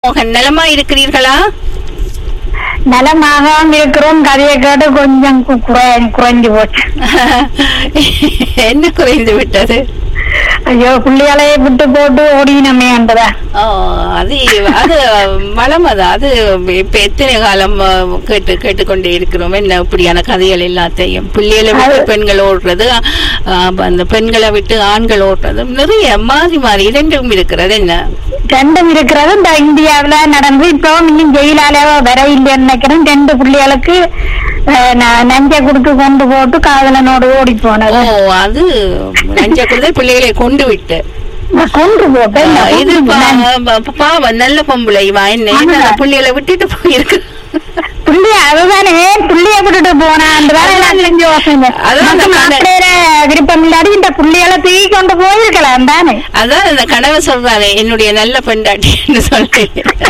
மோகன் நலமா இருக்கிறீர்களா நலமாக இருக்கிறோம் கதையை கேட்டு கொஞ்சம் கு- குறை- குறைஞ்சு போச்சு என்ன குறைந்து விட்டது ஐயோ பிள்ளைகளையே விட்டு போட்டு ஓடினமே என்றதா ஓ, அது அது வளம் அது அது இப்ப எத்தனை காலம் அஹ், கேட்டு கேட்டுக்கொண்டே இருக்கிறோம் என்ன இப்படியான கதைகள் எல்லாத்தையும் பிள்ளைகளை விட்டு பெண்கள் ஓடுறது அஹ், அந்த பெண்களை விட்டு ஆண்கள் ஓடுறது நிறைய மாறி மாறி இரண்டும் இருக்கிறது என்ன ரெண்டும் இருக்கிறது இந்த இந்தியாவுல நடந்து இப்போ இன்னும் ஜெயிலால வர இல்லைன்னு நினைக்கிறேன் ரெண்டு பிள்ளைகளுக்கு அஹ், ந- நஞ்சை கொடுத்து கொண்டு போட்டு காதலனோடு ஓடி ஓ போனது அது நஞ்ச குழந்தை பிள்ளைகளை கொண்டு விட்டு நான் கொண்டு போட்டேன் அஹ், இது நான் பா- பா- பாவம் நல்ல பொம்பளை இவ என்ன என்ன ஆமா. பிள்ளைகளை விட்டுட்டு போயிருக்கு புள்ளிய அதுதானே புள்ளிய விட்டுட்டு போனான்றதால நான் செஞ்சு யோசனை அதான் அந்த கதை. மாப்பிள்ளையில விருப்பம் இல்லாடி இந்த புள்ளிகளை தூக்கி கொண்டு போயிருக்கலாம் தானே அதான் அந்த கனவை சொல்றானே என்னுடைய நல்ல பெண்டாட்டின்னு சொல்லி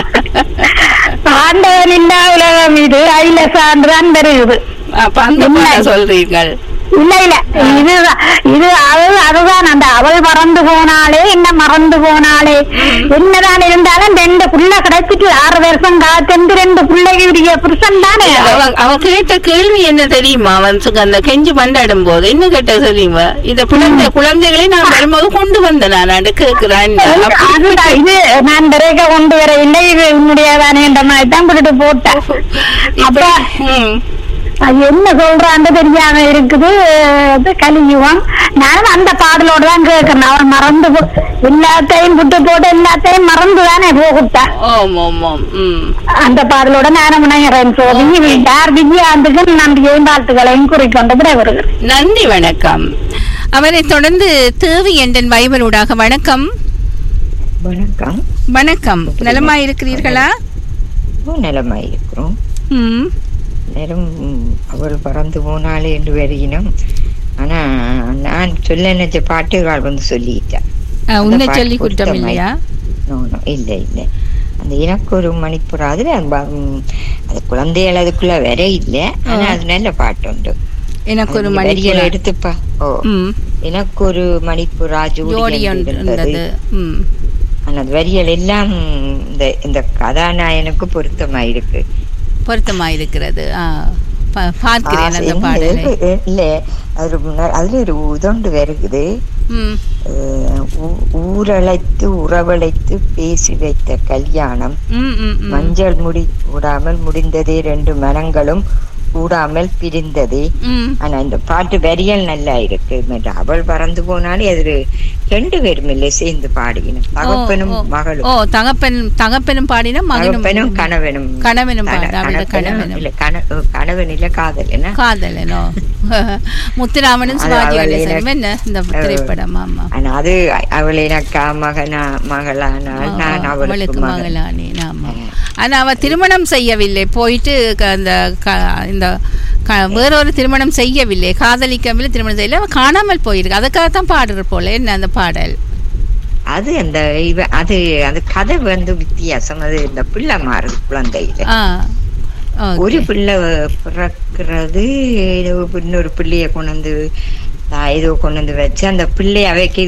ஆண்டவன் இல்லா உலகம் இது ஐல சான்றுதான் பெருகுது அப்ப அந்த இல்லை. பாட சொல்றீர்கள் இல்ல இல்ல இதுதான் இது அது அதுதான் அந்த அவள் மறந்து போனாலே என்ன மறந்து போனாலே என்னதான் இருந்தாலும் ரெண்டு புள்ள கிடைச்சிட்டு ஆறு வருஷம் காத்து ரெண்டு பிள்ளைகளுடைய புருஷன் தானே அவ அவ கேட்ட கேள்வி என்ன தெரியுமா அவன் சுக- அந்த கெஞ்சி மண்டாடும் போது என்ன கேட்ட தெரியுமா இத குழந்தை குழந்தைகளை நான் வரும்போது கொண்டு வந்தேன் நான் கேக்குறேன் அதுதான் இது நான் பிறகு கொண்டு வரவில்லை இது உன்னுடையதானே என்ற மாதிரி தான் போட்டுட்டு போட்டேன் அப்ப அது என்ன சொல்றான்னு தெரியாம இருக்குது இது கலியுகம் நானும் அந்த பாடலோட தான் கேட்கறேன் அவன் மறந்து போ- எல்லாத்தையும் விட்டு போட்டு எல்லாத்தையும் மறந்து தானே போகுட்டேன் ஓம் ஓம் ஓம் ம் அந்த பாடலோட நானும் முனைகிறேன் சோதி யார் விஜயாந்துக்கும் நன்றியையும் வாழ்த்துக்களையும் குறிக்கொண்டு விடைபெறுகிறேன் நன்றி வணக்கம் அவரை தொடர்ந்து தேவி என்றன் வைபரூடாக வணக்கம் வணக்கம் வணக்கம் நலமா இருக்கிறீர்களா நலமாய் இருக்கிறோம் ம் நேரம் அவள் பறந்து போனாலே என்று வருகினோம் ஆனா நான் சொல்ல நினைச்ச பாட்டுகள் வந்து சொல்லிட்டேன் அஹ், உன்னை அந்த சொல்லி பாட்டு குற்றம் பொருத்தமாய். இல்லையா நோ நோ இல்லை இல்லை அந்த எனக்கு ஒரு மணிப்புற அதுல ப- ம், அது குழந்தைகள் அதுக்குள்ள வர இல்லை ஆனா அது நல்ல பாட்டு உண்டு எனக்கு ஒரு அது மணி வரிகளை எடுத்துப்பா ஓ ம் எனக்கு ஒரு மணிப்புறா ஜோடி ஜோடி ஒன்று இருந்தது இருந்தது ம் ஆனா அந்த வரிகள் எல்லாம் இந்த இந்த கதாநாயகனுக்கு பொருத்தமாயிருக்கு பொருத்தமாயிருக்கிறது ஆ பா- பார்க்கிறேன் ஆசை அந்த இல்லை, பாடலை இல்ல அது முன்ன- அதுல ஒரு உதண்டு வருகுது ம் அஹ் ஊ- ஊரழைத்து உறவழைத்து பேசி வைத்த கல்யாணம் ம் ம் ம் மஞ்சள் முடி கூடாமல் முடிந்ததே ரெண்டு மனங்களும் கூடாமல் பிரிந்ததே ம் ஆனா இந்த பாட்டு வரிகள் நல்லா இருக்கு மற்ற அவள் பறந்து போனாலே அது ரெண்டு பேரும் இல்லை சேர்ந்து பாடிக்கணும் தகப்பனும் ஓ, ஓ. மகளும் ஓ தகப்பன் தகப்பனும் பாடின மகனும் தகப்பனும் கணவனும் கணவனும் கண- பாடு, அவரோட கணவனும் கணவனும். இல்ல கண- கணவன் இல்ல காதல் என்ன காதலனோ முத்துராமனும் அது சிவாஜி அவள் கணேசனும் எனக்கு- என்ன இந்த திரைப்படம் ஆமா ஆனா அது அவள் எனக்கா மகனா மகளானால் நான் அவளுக்கு அவளுக்கு மகன் மகளானே ஆமா ஆனா அவ திருமணம் செய்யவில்லை போயிட்டு க- அந்த க- இந்த க- வேறொரு திருமணம் செய்யவில்லை காதலிக்கவில்லை திருமணம் செய்யல அவ காணாமல் போயிருக்கு அதுக்காகத்தான் பாடுற போல என்ன அந்த பாடல் அது அந்த இவ அது அது கதை வந்து வித்தியாசம் அது இந்த பிள்ளை மாறுது குழந்தையில ஆ ஓகே. ஒரு பிள்ளை பிறக்கிறது ஏதோ இன்னொரு பிள்ளைய கொண்டு வந்து ஆஹ் ஏதோ கொண்டு வந்து வச்சு அந்த பிள்ளை அவைக்கு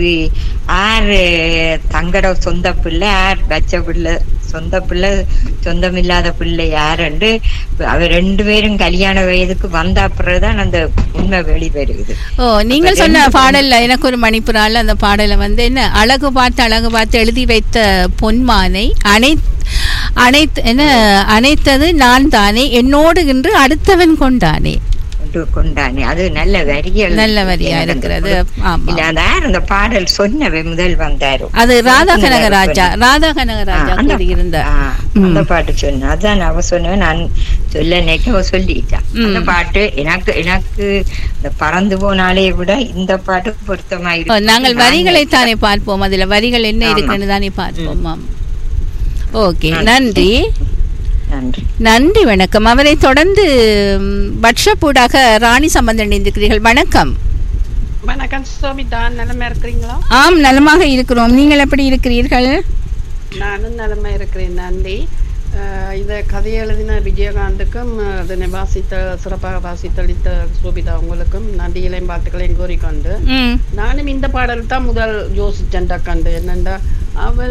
ஆறு தங்கட சொந்த பிள்ளை ஆர் வச்ச பிள்ளை சொந்த பிள்ளை சொந்தமில்லாத பிள்ளை யாருண்டு அவ ரெண்டு பேரும் கல்யாண வயதுக்கு வந்த அப்புறம்தான் அந்த உண்மை வெளிவருது ஓ நீங்கள் அப்ப சொன்ன ரெண்டு பாடல்ல எனக்கு ஒரு மணிப்புறால அந்த பாடலை வந்து என்ன அழகு பார்த்து அழகு பார்த்து எழுதி வைத்த பொன்மானை அனை அனைத்து என்ன அனைத்தது நான் தானே என்னோடு இன்று அடுத்தவன் கொண்டானே கொண்டு கொண்டானே அது நல்ல வரிகள் நல்ல வரியா எனக்கு அந்த இருக்கிறது. குடு- ஆமா. இல்ல அந்த யார் அந்த பாடல் சொன்னவை முதல் வந்தாரு அது ராதா அந்த கனகராஜா ராதா கனகராஜா ஆ, அந்த- கூறியிருந்த ஆ, அந்த பாட்டு சொன்ன அதான் அவ சொன்ன நான் சொல்ல நினைக்க அவ சொல்லிட்டான் அந்த ம். பாட்டு எனக்கு எனக்கு இந்த பறந்து போனாலே விட இந்த பாட்டு பொருத்தமா ஓ, இருக்கு நாங்கள் நான் வரிகளை தானே பார்ப்போம் அதுல வரிகள் என்ன ஆமா. இருக்குன்னு தானே பார்ப்போம் ஆம். ஓகே நன்றி. நன்றி நன்றி நன்றி வணக்கம் அவரை தொடர்ந்து வாட்ஸ்அப் ஊடாக ராணி சம்பந்தம் இணைந்திருக்கிறீர்கள் வணக்கம் வணக்கம் சோபிதா நலமா இருக்கிறீங்களா ஆம் நலமாக இருக்கிறோம் நீங்கள் எப்படி இருக்கிறீர்கள் நானும் நலமா இருக்கிறேன் நன்றி அஹ் இந்த கதை எழுதின விஜயகாந்துக்கும் அஹ், அதனை வாசித்த சிறப்பாக வாசித்தளித்த சோபிதா உங்களுக்கும் நன்றிகளையும் பாட்டுகளையும் கூறிக்கொண்டு ம் நானும் இந்த பாடல் தான் முதல் யோசிச்சேன்டா கண்டு என்னண்டா அவள்